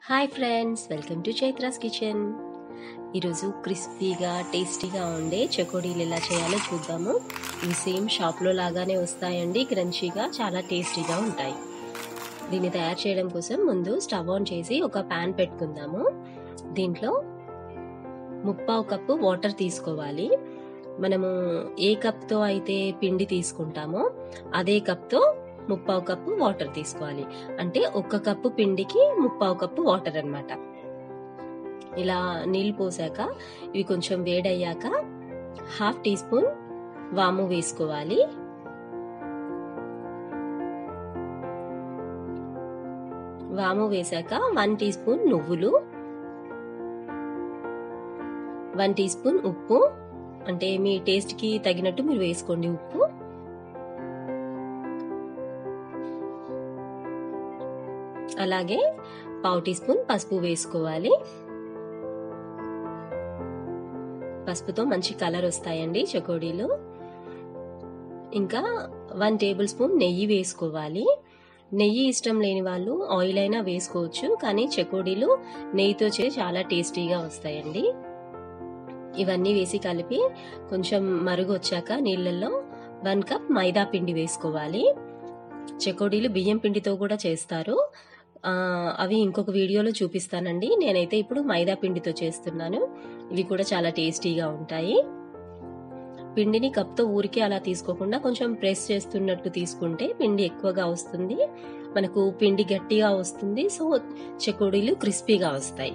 hi friends welcome to Chaitra's kitchen ఈరోజు క్రిస్పీగా టేస్టీగా ఉండే చకోడీలు ఎలా చేయాలో చూద్దాము ఇవి సేమ్ షాప్లో లాగానే వస్తాయండి క్రంచీగా చాలా టేస్టీగా ఉంటాయి దీన్ని తయారు చేయడం కోసం ముందు స్టవ్ ఆన్ చేసి ఒక ప్యాన్ పెట్టుకుందాము దీంట్లో ముప్పావు కప్పు వాటర్ తీసుకోవాలి మనము ఏ కప్తో అయితే పిండి తీసుకుంటామో అదే కప్తో ముప్పావు కప్పు వాటర్ తీసుకోవాలి అంటే ఒక్క కప్పు పిండికి ముప్పావు కప్పు వాటర్ అన్నమాట ఇలా నీళ్ళు పోసాక ఇవి కొంచెం వేడయ్యాక హాఫ్ టీ స్పూన్ వాము వేసుకోవాలి వాము వేసాక వన్ టీ స్పూన్ నువ్వులు వన్ టీ స్పూన్ ఉప్పు అంటే మీ టేస్ట్కి తగినట్టు మీరు వేసుకోండి ఉప్పు అలాగే పావు టీ స్పూన్ పసుపు వేసుకోవాలి పసుపుతో మంచి కలర్ వస్తాయండి చకోడీలు ఇంకా వన్ టేబుల్ స్పూన్ నెయ్యి వేసుకోవాలి నెయ్యి ఇష్టం లేని వాళ్ళు ఆయిల్ అయినా వేసుకోవచ్చు కానీ చకోడీలు నెయ్యితో చేసి చాలా టేస్టీగా వస్తాయండి ఇవన్నీ వేసి కలిపి కొంచెం మరుగు వచ్చాక నీళ్ళల్లో వన్ కప్ మైదా పిండి వేసుకోవాలి చకోడీలు బియ్యం పిండితో కూడా చేస్తారు అవి ఇంకొక వీడియోలో చూపిస్తానండి నేనైతే ఇప్పుడు మైదా పిండితో చేస్తున్నాను ఇవి కూడా చాలా టేస్టీగా ఉంటాయి పిండిని కప్తో ఊరికే అలా తీసుకోకుండా కొంచెం ప్రెస్ చేస్తున్నట్టు తీసుకుంటే పిండి ఎక్కువగా వస్తుంది మనకు పిండి గట్టిగా వస్తుంది సో చెకోడీలు క్రిస్పీగా వస్తాయి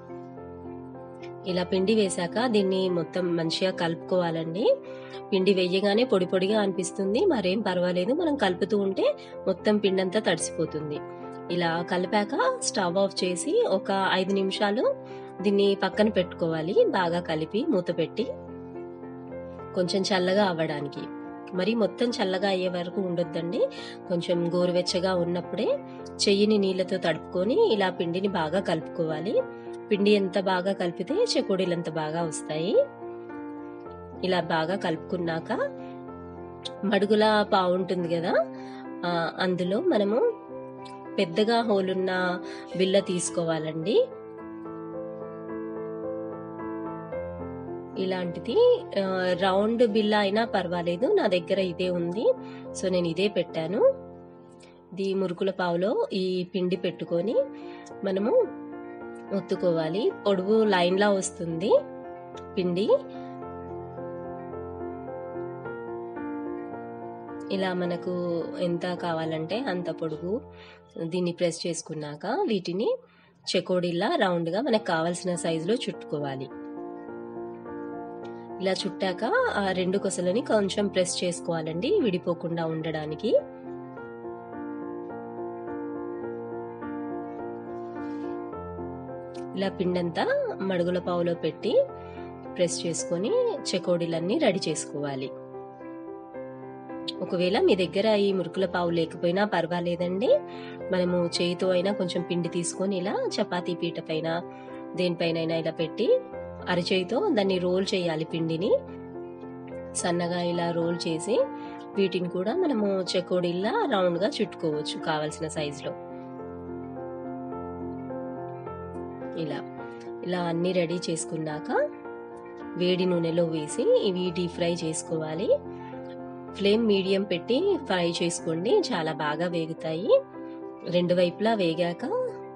ఇలా పిండి వేశాక దీన్ని మొత్తం మంచిగా కలుపుకోవాలండి పిండి వేయగానే పొడి పొడిగా అనిపిస్తుంది మరేం పర్వాలేదు మనం కలుపుతూ ఉంటే మొత్తం పిండి అంతా తడిసిపోతుంది ఇలా కలిపాక స్టవ్ ఆఫ్ చేసి ఒక ఐదు నిమిషాలు దీన్ని పక్కన పెట్టుకోవాలి బాగా కలిపి మూత పెట్టి కొంచెం చల్లగా అవ్వడానికి మరి మొత్తం చల్లగా అయ్యే వరకు ఉండొద్దండి కొంచెం గోరువెచ్చగా ఉన్నప్పుడే చెయ్యిని నీళ్ళతో తడుపుకొని ఇలా పిండిని బాగా కలుపుకోవాలి పిండి ఎంత బాగా కలిపితే చెకోడీలు అంత బాగా వస్తాయి ఇలా బాగా కలుపుకున్నాక మడుగుల పావు ఉంటుంది కదా అందులో మనము పెద్దగా హోలున్న బిల్ల తీసుకోవాలండి ఇలాంటిది రౌండ్ బిల్ల అయినా పర్వాలేదు నా దగ్గర ఇదే ఉంది సో నేను ఇదే పెట్టాను ఇది మురుకుల పావులో ఈ పిండి పెట్టుకొని మనము ఒత్తుకోవాలి పొడుగు లైన్లా వస్తుంది పిండి ఇలా మనకు ఎంత కావాలంటే అంత పొడుగు దీన్ని ప్రెస్ చేసుకున్నాక వీటిని చెకోడీలా రౌండ్గా మనకు కావాల్సిన సైజులో చుట్టుకోవాలి ఇలా చుట్టాక ఆ రెండు కొసలని కొంచెం ప్రెస్ చేసుకోవాలండి విడిపోకుండా ఉండడానికి ఇలా పిండంతా మడుగుల పావులో పెట్టి ప్రెస్ చేసుకొని చెకోడీలన్నీ రెడీ చేసుకోవాలి ఒకవేళ మీ దగ్గర ఈ మురుకుల పావు లేకపోయినా పర్వాలేదండి మనము చేయితో అయినా కొంచెం పిండి తీసుకొని ఇలా చపాతీ పీట పైన దేనిపైన ఇలా పెట్టి అరచేయితో దాన్ని రోల్ చేయాలి పిండిని సన్నగా ఇలా రోల్ చేసి వీటిని కూడా మనము చెకోడీల్లా రౌండ్గా చుట్టుకోవచ్చు కావలసిన సైజులో ఇలా ఇలా అన్ని రెడీ చేసుకున్నాక వేడి నూనెలో వేసి ఇవి డీప్ ఫ్రై చేసుకోవాలి ఫ్లేమ్ మీడియం పెట్టి ఫ్రై చేసుకోండి చాలా బాగా వేగుతాయి రెండు వైపులా వేగాక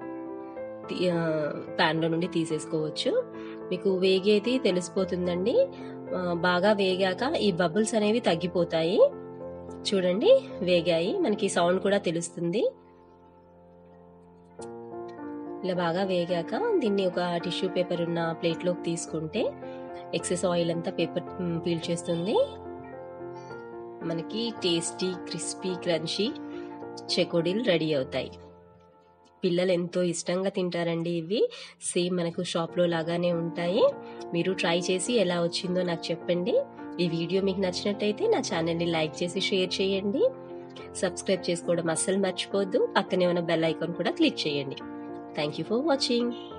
ప్యాన్లో నుండి తీసేసుకోవచ్చు మీకు వేగేది తెలిసిపోతుందండి బాగా వేగాక ఈ బబుల్స్ అనేవి తగ్గిపోతాయి చూడండి వేగాయి మనకి సౌండ్ కూడా తెలుస్తుంది ఇలా బాగా వేగాక దీన్ని ఒక టిష్యూ పేపర్ ఉన్న ప్లేట్లోకి తీసుకుంటే ఎక్సెస్ ఆయిల్ అంతా పేపర్ పీల్ చేస్తుంది మనకి టేస్టీ క్రిస్పీ క్రంచీ చెకోడీలు రెడీ అవుతాయి పిల్లలు ఎంతో ఇష్టంగా తింటారండి ఇవి సేమ్ మనకు షాప్లో లాగానే ఉంటాయి మీరు ట్రై చేసి ఎలా వచ్చిందో నాకు చెప్పండి ఈ వీడియో మీకు నచ్చినట్టయితే నా ఛానల్ని లైక్ చేసి షేర్ చేయండి సబ్స్క్రైబ్ చేసుకోవడం అస్సలు మర్చిపోద్దు పక్కనే ఉన్న బెల్ ఐకాన్ కూడా క్లిక్ చేయండి థ్యాంక్ యూ ఫర్ వాచింగ్